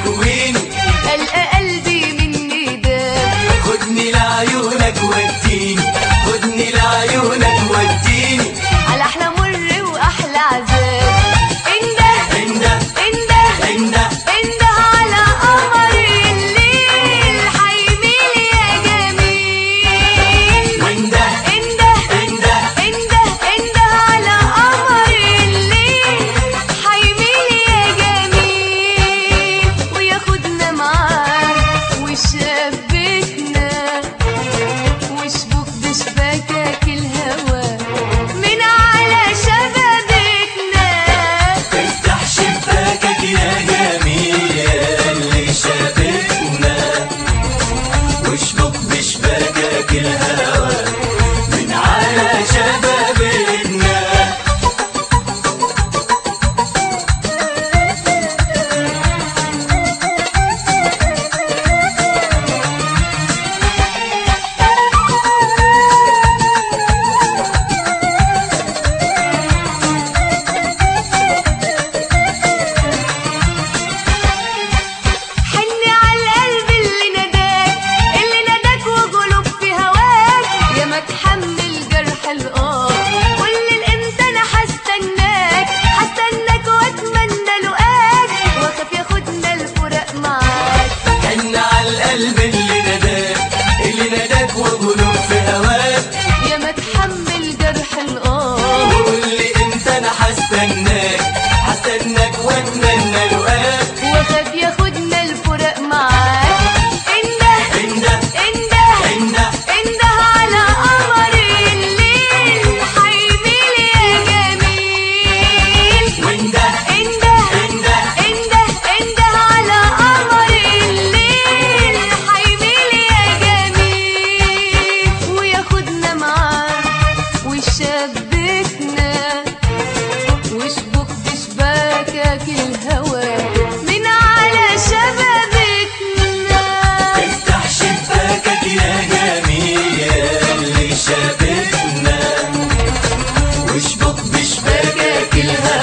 تكويني ألقى قلبي من نداك خدني لعيونك وديني خدني لعيونك وديني على أحلى مر وأحلى عذاب انده انده انده انده انده على قمر الليل حيميل يا جميل وانده انده انده انده انده على قمر الليل حيميل يا جميل وياخدنا معاه ويشبكنا وشبك بشباكك الهوى من على شبابكنا افتح شباكك يا جميل يا اللي شابكنا واشبك بشباكك الهوى من على شبابنا حني على القلب اللي ناداك اللي ناداك وقلوب في هواك يا ما تحمل جرح القاك قول الامتى انا هستناك هستناك واتمنى لقاك واخاف ياخدنا الفراق معاك حن على القلب اللي ناداك اللي ناداك وقلوب في هواك يا ما تحمل جرح القاك وقول لي امتى انا هستناك هستناك واتمنى لقاك واخاف ياخدنا الفراق معاك انده انده انده انده انده على قمر الليل حيميل يا جميل وانده انده انده انده انده على قمر الليل حيميل يا جميل وياخدنا معاه ويشبكنا واشبك بشباكك الهوى من على شبابكنا افتح شباكك يا جميل يا اللي شابكنا واشبك بشباكك الهوى